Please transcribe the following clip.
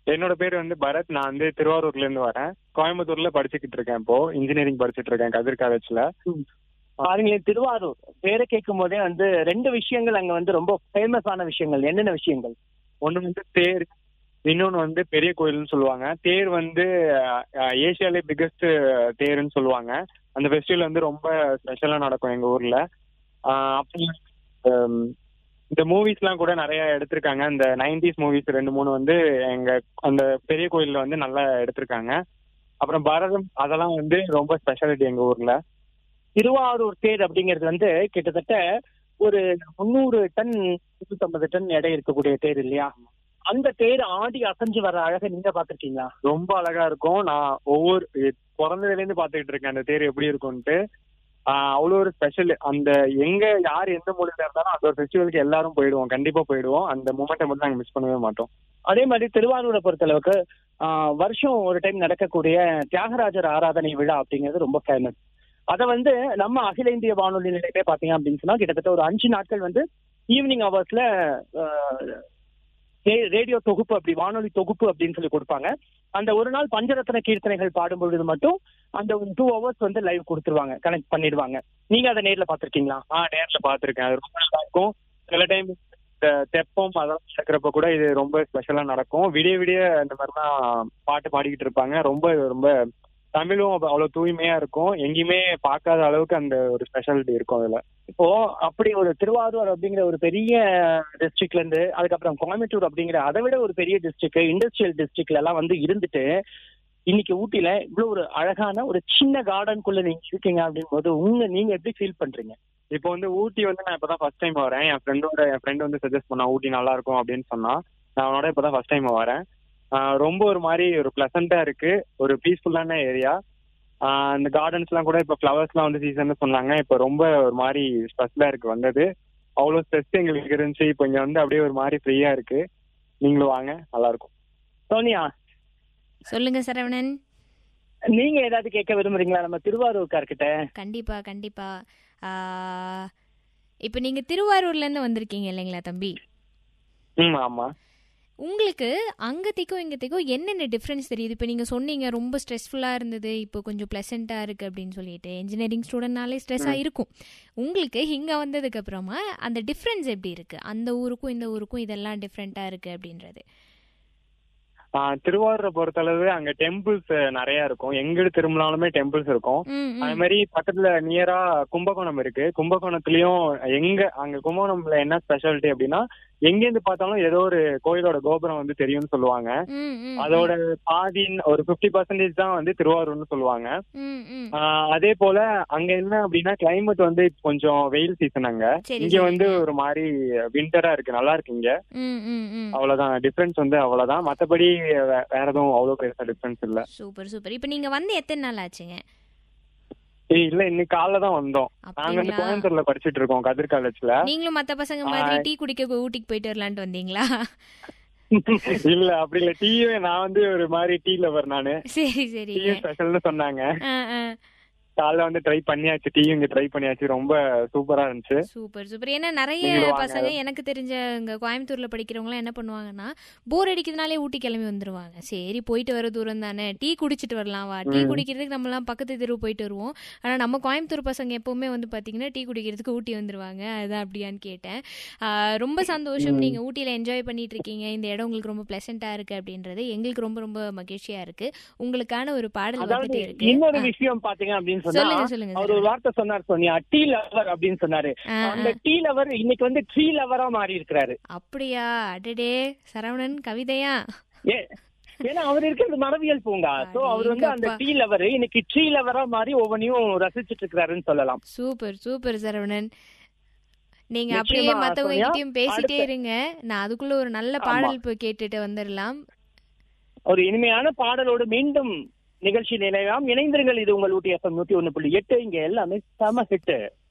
என்னோட பேர் வந்து பரத் நான் வந்து திருவாரூர்ல இருந்து வரேன் கோயம்புத்தூர்ல படிச்சுக்கிட்டு இருக்கேன் இப்போ இன்ஜினியரிங் படிச்சிட்டு இருக்கேன் கதிர் காலேஜ்ல பாருங்களேன் திருவாரூர் பேரை கேட்கும் போதே வந்து ரெண்டு விஷயங்கள் அங்க வந்து ரொம்ப ஃபேமஸான விஷயங்கள் என்னென்ன விஷயங்கள் ஒண்ணு வந்து தேர் இன்னொன்னு வந்து பெரிய கோயில்னு சொல்லுவாங்க தேர் வந்து அஹ், ஏசியாலே பிக்கஸ்ட் தேர்ன்னு சொல்லுவாங்க அந்த ஃபெஸ்டிவல் வந்து ரொம்ப ஸ்பெஷலா நடக்கும் எங்க ஊர்ல அஹ், அப்புறம் ஹம், இந்த மூவிஸ்லாம் கூட நிறைய எடுத்திருக்காங்க இந்த நைன்டிஸ் மூவிஸ் ரெண்டு மூணு வந்து எங்க அந்த பெரிய கோயில்ல வந்து நல்லா எடுத்திருக்காங்க அப்புறம் பரதம் அதெல்லாம் வந்து ரொம்ப ஸ்பெஷாலிட்டி எங்க ஊர்ல திருவாரூர் தேர் அப்படிங்கிறது வந்து கிட்டத்தட்ட ஒரு முந்நூறு டன் முன்னூத்தம்பது டன் எடை இருக்கக்கூடிய தேர் இல்லையா அந்த தேர் ஆடி அசைஞ்சு வர அழகை நீங்க பாத்திருக்கீங்களா ரொம்ப அழகா இருக்கும் நான் ஒவ்வொரு பிறந்ததுல இருந்து பாத்துக்கிட்டு இருக்கேன் அந்த தேர் எப்படி இருக்கும்ட்டு ஆஹ் அவ்வளோ ஒரு ஸ்பெஷல் அந்த எங்க யார் எந்த மொழியில இருந்தாலும் அந்த ஒரு ஃபெஸ்டிவலுக்கு எல்லாரும் போயிடுவோம் கண்டிப்பா போயிடுவோம் அந்த மூமெண்ட்டை மட்டும் நாங்க மிஸ் பண்ணவே மாட்டோம் அதே மாதிரி திருவாரூரை பொறுத்தளவுக்கு ஆஹ், வருஷம் ஒரு டைம் நடக்கக்கூடிய தியாகராஜர் ஆராதனை விழா அப்படிங்கிறது ரொம்ப ஃபேமஸ் அதை வந்து நம்ம அகில இந்திய வானொலி நிலையமே பாத்தீங்க அப்படின்னு சொன்னா கிட்டத்தட்ட ஒரு அஞ்சு நாட்கள் வந்து ஈவினிங் ஹவர்ஸ்ல ரேடியோ தொகுப்பு அப்படி வானொலி தொகுப்பு அப்படின்னு சொல்லி கொடுப்பாங்க அந்த ஒரு நாள் பஞ்சரத்ன கீர்த்தனைகள் பாடும் பொழுது மட்டும் அந்த ஒரு டூ ஹவர்ஸ் வந்து லைவ் கொடுத்துருவாங்க கனெக்ட் பண்ணிடுவாங்க நீங்க அதை நேர்ல பாத்திருக்கீங்களா ஆ நேர்ல பாத்திருக்கேன் அது ரொம்ப நல்லா இருக்கும் சில டைம் இந்த தெப்பம் அதெல்லாம் நடக்கிறப்ப கூட இது ரொம்ப ஸ்பெஷலா நடக்கும் விடிய விடிய இந்த மாதிரிலாம் பாட்டு பாடிக்கிட்டு இருப்பாங்க ரொம்ப ரொம்ப தமிழும் அப்ப அவ்வளவு தூய்மையா இருக்கும் எங்கேயுமே பார்க்காத அளவுக்கு அந்த ஒரு ஸ்பெஷாலிட்டி இருக்கும் அதுல இப்போ அப்படி ஒரு திருவாரூர் அப்படிங்கிற ஒரு பெரிய டிஸ்ட்ரிக்ட்ல இருந்து அதுக்கப்புறம் கோயம்புத்தூர் அப்படிங்கிற அதை விட ஒரு பெரிய டிஸ்ட்ரிக்ட் இண்டஸ்ட்ரியல் டிஸ்ட்ரிக்ட்ல எல்லாம் வந்து இருந்துட்டு இன்னைக்கு ஊட்டில இவ்வளவு ஒரு அழகான ஒரு சின்ன கார்டனுக்குள்ள நீங்க இருக்கீங்க அப்படின் போது உங்க நீங்க எப்படி ஃபீல் பண்றீங்க இப்போ வந்து ஊட்டி வந்து நான் இப்பதான் ஃபர்ஸ்ட் டைம் வரேன் என் ஃப்ரெண்டோட என் ஃப்ரெண்ட் வந்து சஜஸ்ட் பண்ணா ஊட்டி நல்லா இருக்கும் அப்படின்னு சொன்னா நான் அவனோட இப்பதான் ஃபர்ஸ்ட் டைம் வரேன் ஆஹ் ரொம்ப ஒரு மாதிரி ஒரு பிளசண்டா இருக்கு ஒரு பீஸ்ஃபுல்லான ஏரியா இந்த கார்டன்ஸ் எல்லாம் கூட இப்ப ஃபிளவர்ஸ் எல்லாம் வந்து சீசன் சொன்னாங்க இப்ப ரொம்ப ஒரு மாதிரி ஸ்பெஷலா இருக்கு வந்தது அவ்வளவு ஸ்ட்ரெஸ் எங்களுக்கு இருந்துச்சு இப்போ இங்க வந்து அப்படியே ஒரு மாதிரி ஃப்ரீயா இருக்கு நீங்களும் வாங்க நல்லா இருக்கும் சோனியா சொல்லுங்க சரவணன் நீங்க ஏதாவது கேட்க விரும்புறீங்களா நம்ம திருவாரூர்கார்கிட்ட கண்டிப்பா கண்டிப்பா ஆஹ், இப்போ நீங்க திருவாரூர்ல இருந்து வந்திருக்கீங்க இல்லைங்களா தம்பி ம் ஆமா உங்களுக்கு அங்கத்திக்கும் இங்கத்திக்கும் என்னென்ன டிஃப்ரென்ஸ் தெரியுது இப்போ நீங்கள் சொன்னீங்க ரொம்ப ஸ்ட்ரெஸ்ஃபுல்லாக இருந்தது இப்போ கொஞ்சம் ப்ளசண்ட்டாக இருக்குது அப்படின்னு சொல்லிட்டு இன்ஜினியரிங் ஸ்டூடெண்ட்னாலே ஸ்ட்ரெஸ்ஸாக இருக்கும் உங்களுக்கு இங்கே வந்ததுக்கு அப்புறமா அந்த டிஃப்ரென்ஸ் எப்படி இருக்குது அந்த ஊருக்கும் இந்த ஊருக்கும் இதெல்லாம் டிஃப்ரெண்ட்டாக இருக்குது அப்படின்றது ஆஹ் திருவாரூரை பொறுத்தளவு அங்க டெம்பிள்ஸ் நிறைய இருக்கும் எங்க திரும்பினாலுமே டெம்பிள்ஸ் இருக்கும் ம், ம். அது மாதிரி பக்கத்துல நியரா கும்பகோணம் இருக்கு கும்பகோணத்துலயும் எங்க அங்க கும்பகோணம்ல என்ன ஸ்பெஷாலிட்டி அப்படின்னா எங்க இருந்து பார்த்தாலும் ஏதோ ஒரு கோயிலோட கோபுரம் வந்து தெரியும்னு சொல்லுவாங்க ம், ம், அதோட பாதி ஒரு 50% பர்சன்டேஜ் தான் வந்து திருவாரூர்னு சொல்லுவாங்க ம், ம். ஆஹ் அதே போல அங்க என்ன அப்படின்னா கிளைமேட் வந்து இப்ப கொஞ்சம் வெயில் சீசன் அங்க சரி, இங்க சரி. வந்து ஒரு மாதிரி விண்டரா இருக்கு நல்லா இருக்கு இங்க ம், ம், ம். அவ்வளவுதான் டிஃபரன்ஸ் வந்து அவ்வளவுதான் மத்தபடி வே- வேற எதுவும் அவ்வளவு பெருசா டிஃபரன்ஸ் இல்ல சூப்பர் சூப்பர் இப்போ நீங்கள் வந்து எத்தனை நாள் ஆச்சுங்க ஏய், இல்ல இன்னைக்கு காலைல தான் வந்தோம் நாங்க வந்து அப்படிங்களா கோயம்புத்தூர்ல படிச்சிட்டு இருக்கோம் கதிர் காலேஜ்ல நீங்களும் மற்ற பசங்க மாதிரி டீ குடிக்க ஊட்டிக்கு போயிட்டு வரலான்ட்டு வந்தீங்களா இல்ல அப்படி இல்ல டீயே நான் வந்து ஒரு மாதிரி டீ லவர் நானு சரி சரிங்க டீயும் ஸ்பெஷல்னு சொன்னாங்க ஆ ஆ காலைல வந்து ட்ரை பண்ணியாச்சு டீ இங்க ட்ரை பண்ணியாச்சு ரொம்ப சூப்பரா இருந்துச்சு சூப்பர் சூப்பர் ஏன்னா நிறைய நீங்களும் வாங்க. பசங்க எனக்கு தெரிஞ்ச இங்க கோயம்புத்தூர்ல படிக்கிறவங்களாம் என்ன பண்ணுவாங்கன்னா போர் அடிக்கிறதுனாலே ஊட்டி கிளம்பி வந்துருவாங்க சரி போயிட்டு வர தூரம் தானே டீ குடிச்சிட்டு வரலாம் வா டீ ம். குடிக்கிறதுக்கு நம்மலாம் பக்கத்து தெரு போயிட்டு வருவோம் ஆனா நம்ம கோயம்புத்தூர் பசங்க எப்பவுமே வந்து பாத்தீங்கன்னா டீ குடிக்கிறதுக்கு ஊட்டி வந்துருவாங்க அதுதான் அப்படியான்னு கேட்டேன் ஆஹ் ரொம்ப சந்தோஷம் ம். நீங்க ஊட்டியில என்ஜாய் பண்ணிட்டு இருக்கீங்க இந்த இடம் உங்களுக்கு ரொம்ப பிளசண்டா இருக்கு அப்படின்றது எங்களுக்கு ரொம்ப ரொம்ப மகிழ்ச்சியா இருக்கு உங்களுக்கான ஒரு பாடல் அதாவது வந்துட்டே இருக்கு இன்னொரு ஆ, விஷயம் பாத்தீங்க அப்படின்னு சொன்னா சொல்லுங்க சொல்லுங்க அவர் ஒரு வார்த்தை சொன்னார் சோனியா டீ லவர் அப்படின்னு சொன்னாரு ஆ, அந்த ஆ. டீ லவர் இன்னைக்கு வந்து ட்ரீ லவரா மாறி இருக்கிறாரு அப்படியா அடடே சரவணன் கவிதையா ஏ ஏன்னா அவர் இருக்கிறது மரபியல் பூங்கா சோ அவர் வந்து அந்த அடேங்கப்பா. டீ லவர் இன்னைக்கு ட்ரீ லவரா மாறி ஒவ்வொன்றையும் ரசிச்சிட்டு இருக்கிறாருன்னு சொல்லலாம் சூப்பர் சூப்பர் சரவணன் நீங்க நிச்சயமா, அப்படியே மத்தவங்க சோனியா. கிட்டயும் பேசிட்டே அடுத்த- இருங்க நான் அதுக்குள்ள ஒரு நல்ல ஆமா. பாடல் போய் கேட்டுட்டு வந்துடலாம் ஒரு இனிமையான பாடலோடு மீண்டும் நிகழ்ச்சி நிலையாம் இணைந்திருங்கள் இது உங்கள் ஊட்டி எஃப்எம் நூத்தி ஒண்ணு புள்ளி எட்டு இங்க எல்லாமே செம ஹிட்டு